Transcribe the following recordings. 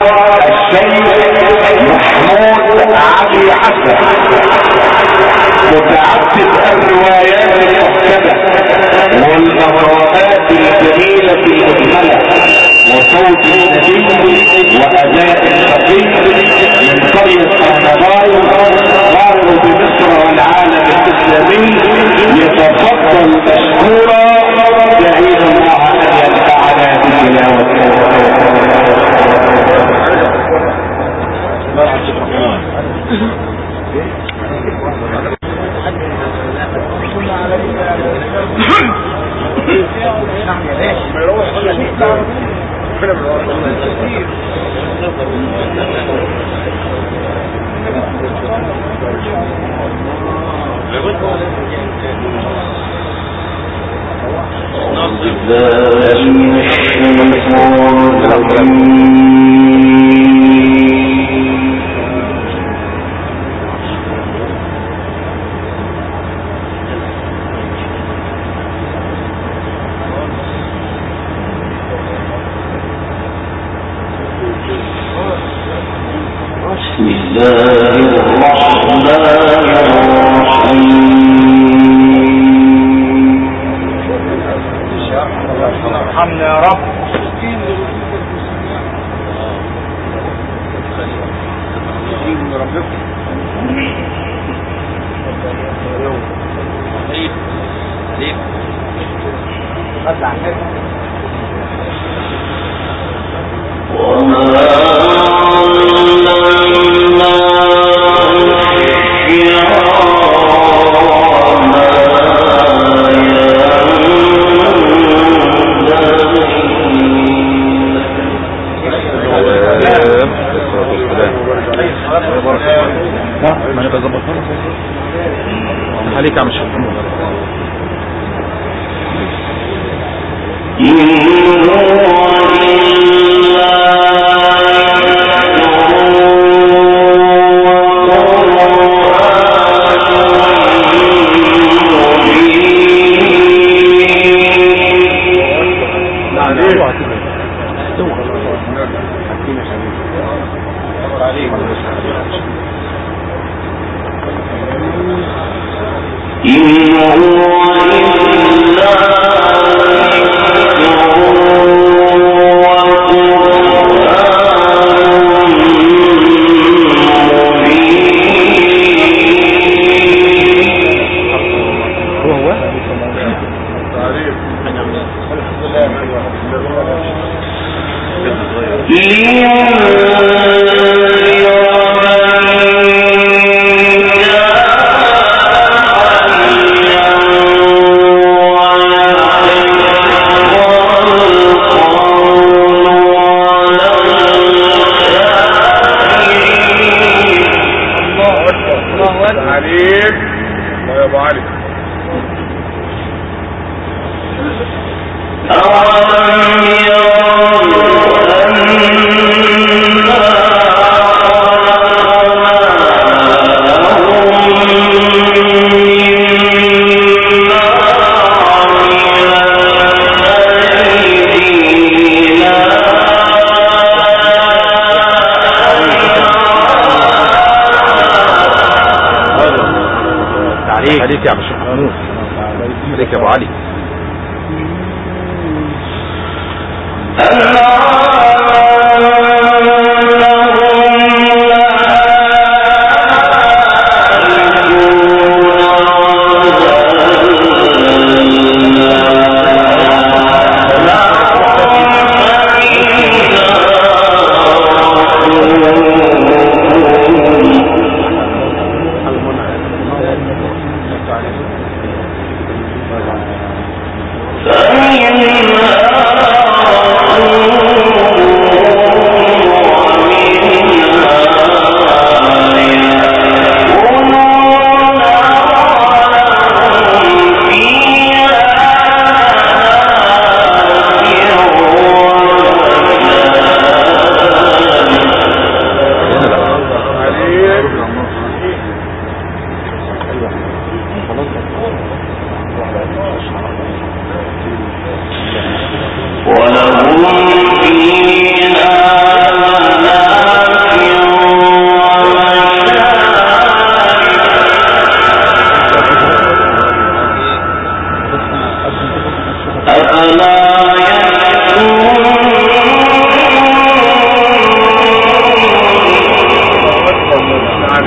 الشيخ محمود علي حسن متعدد الروايات المحكمة والمقامات الجميلة المجملة وصوت النبي واداء الخطيب من قرية النباي مروا بمصر والعالم الاسلامي يتفضل مشكورا دعينا الله ان ينفعنا بتلاوته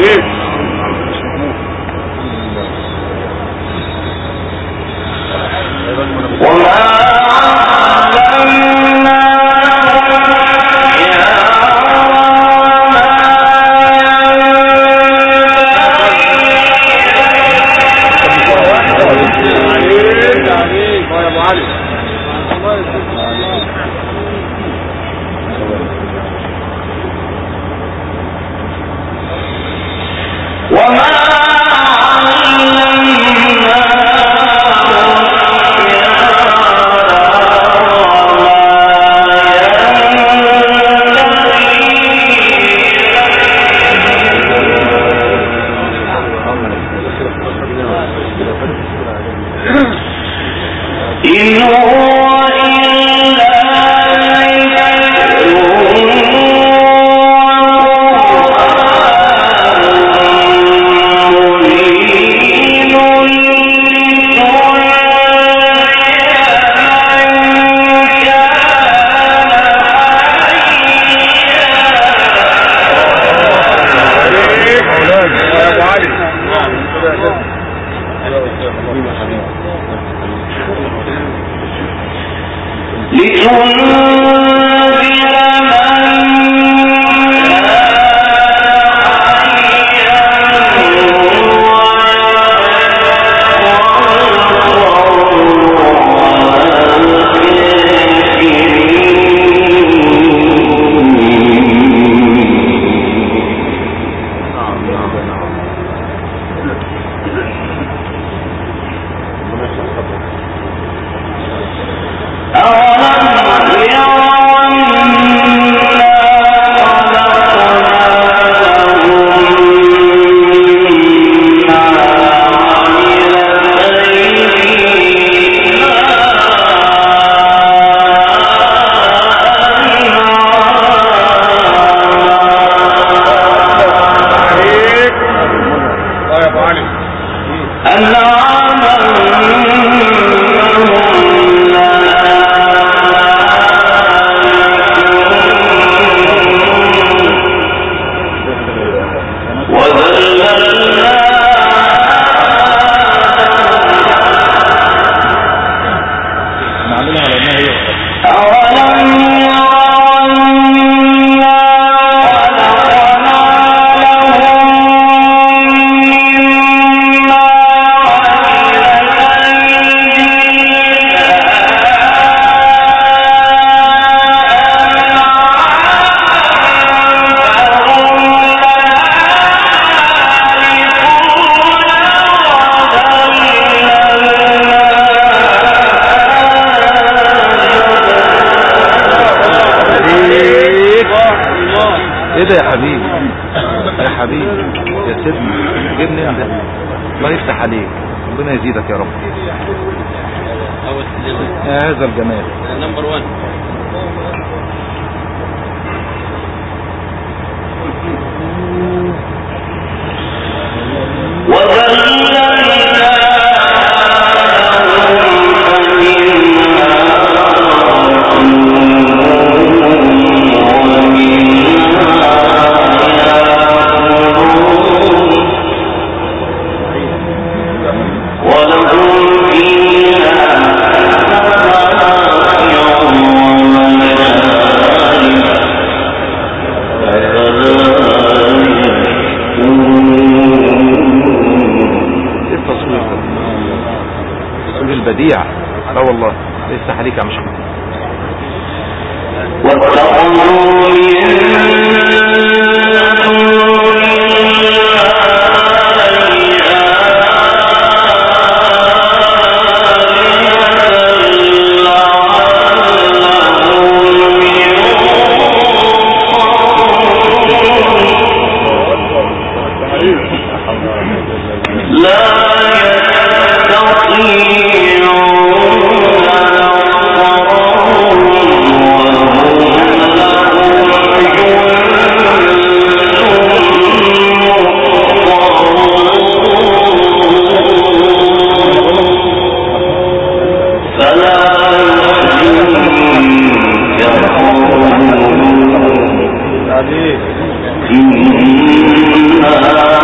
إنا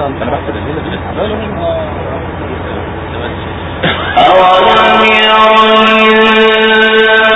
انا بحث الادله أولم يروا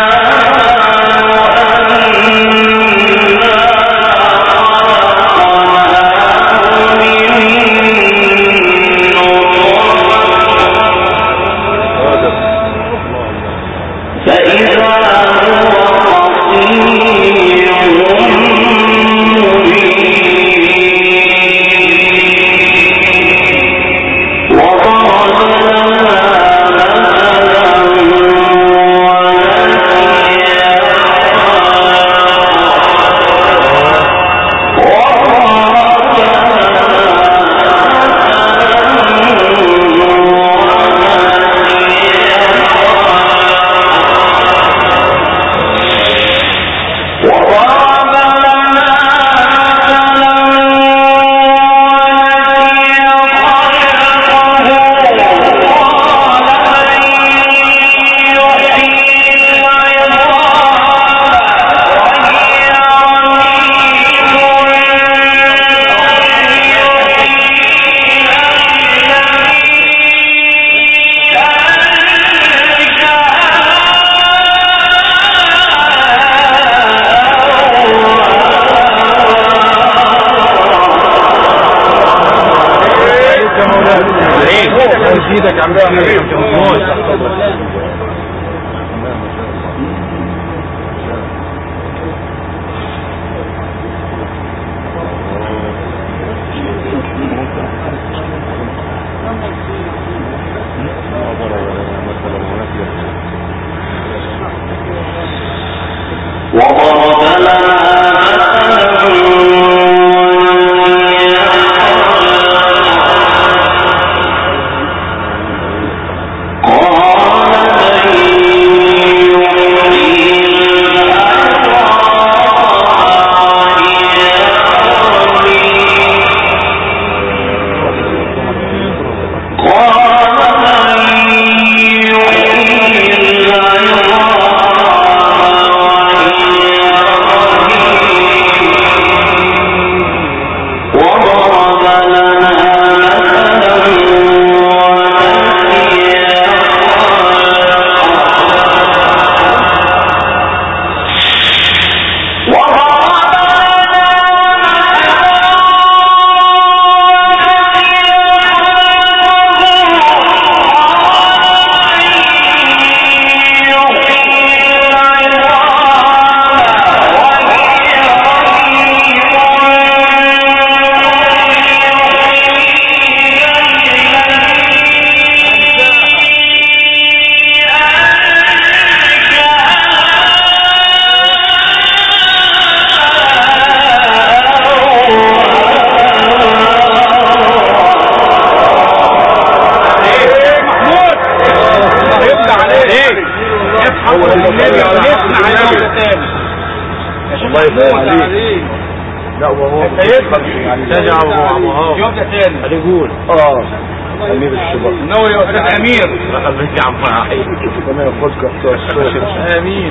هتقول اه امير الشباب ناوي يا استاذ امير خليك يا عم ربنا ياخدك بتوع الصوت امين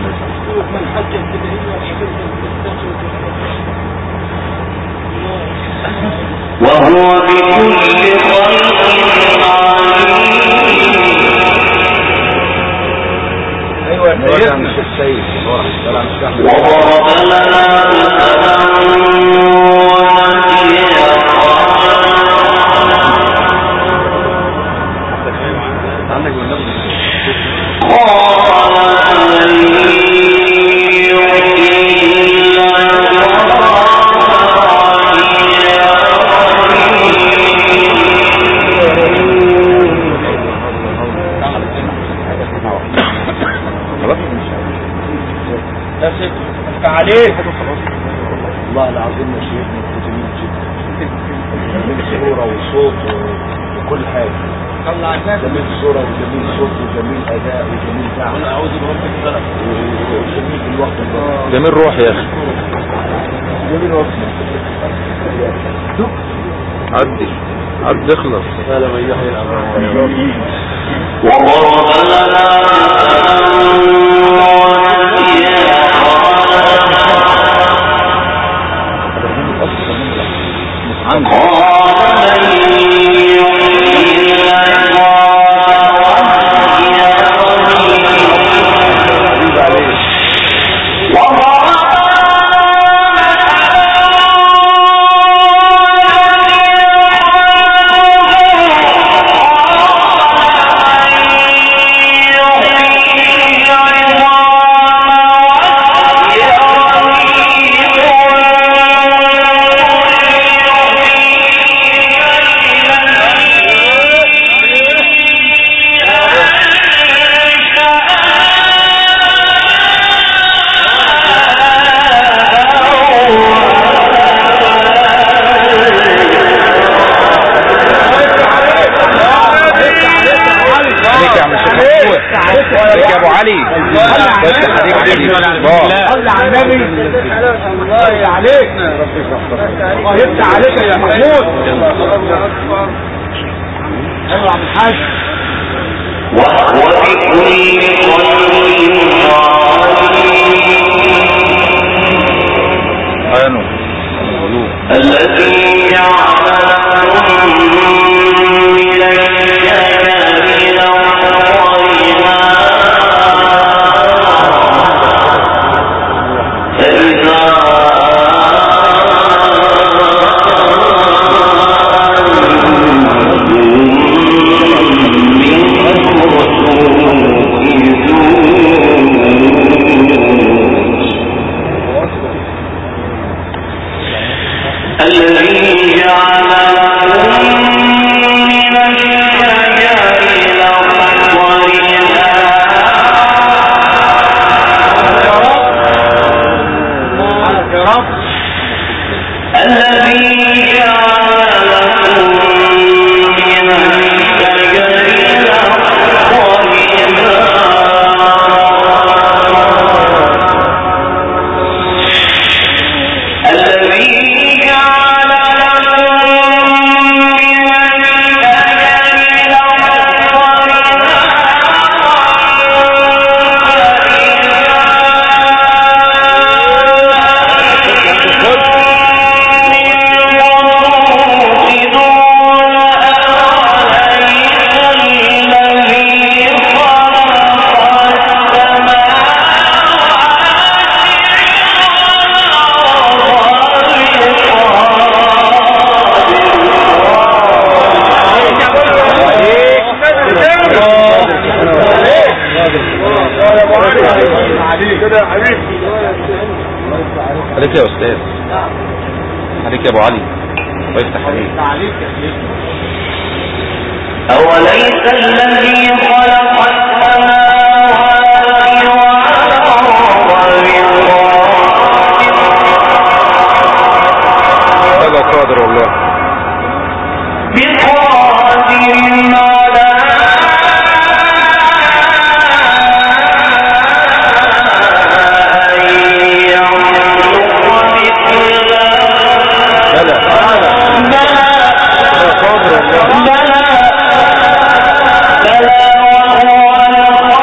وهو بكل خلق عليم ايوه يا ده سيدنا مش السيد وضرب لنا مثلا عندك بالنبي قال من يحيي يا سيدي عليك والله العظيم يا شيخ ملتزمين جدا جميل صورة وصوت وكل حاجة طلع الناس جميل صورة وجميل صوت وجميل أداء وجميل قل دعم اعوذ برب الفلق وجميل في الوقت البسيط جميل روح يا اخي جميل وقت عدي عدي اخلص يا لما يحيي الأمر وضرب لنا مثلا عندي قال عليك الله يفتح عليك يا محمود ايوه يا عم الحاج وهو بكل خلق عليم عينه الغلوب الذي جعل لكم من الشجر الأخضر نارا فإذا أنتم منه الذي جعل لكم من الشجر الأخضر سبحانك يا رب الذي جعل لكم من الشجر الأخضر نارا الذي جعل لكم من الشجر الأخضر عليك كده يا حبيبي عليك يا استاذ عليك يا ابو علي ويفتح عليك عليك يا سيدي أوليس الذي خلق السماوات والأرض هذا قادر والله بقادر على أن يخلق مثله بلى بلى هذا قادر والله بلى بلى وهو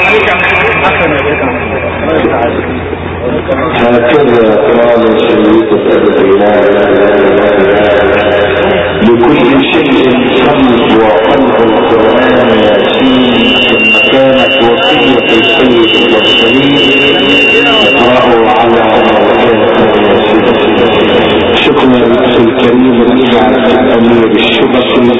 هكذا قال سيدة الإله لكل شيء قلب وقلب القرآن ياسين ثم كانت وصية السيد المرسلين اقرأوا على موتاكم ياسين شكرا لأخي الكريم رجعت الأمير الشبكي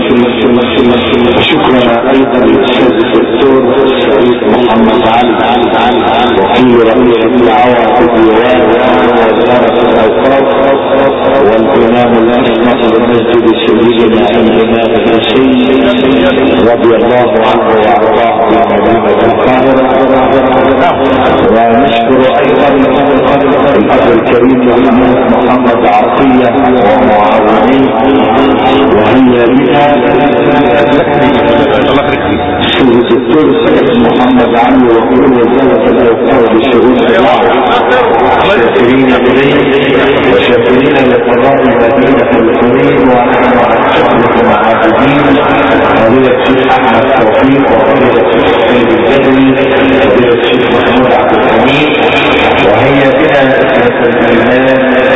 وشكرا أيضا للأستاذ الدكتور سعيد محمد علي وكيل رئيس الدعوة في الديوان ووزارة الأوقاف والإمام الأسمى لمسجد سيدنا الإمام الحسين رضي الله عنه وأرضاه في مدينة القاهرة ونشكر أيضا الأخ الكريم محمد محمد عطية ومعاونيه وهي بها الله يخليك فيك سيد الدكتور سيد محمد علي وكيل وزارة الأوقاف لشؤون الدعوة شاكرين إليه وشاكرين لقضاء المدينة الكريم ونحن على شكركم عابدين فضيلة الشيخ أحمد توفيق وفضيلة الشيخ سيد البدري وفضيلة الشيخ محمود عبد الحميد وهي بنا أسرة الإيمان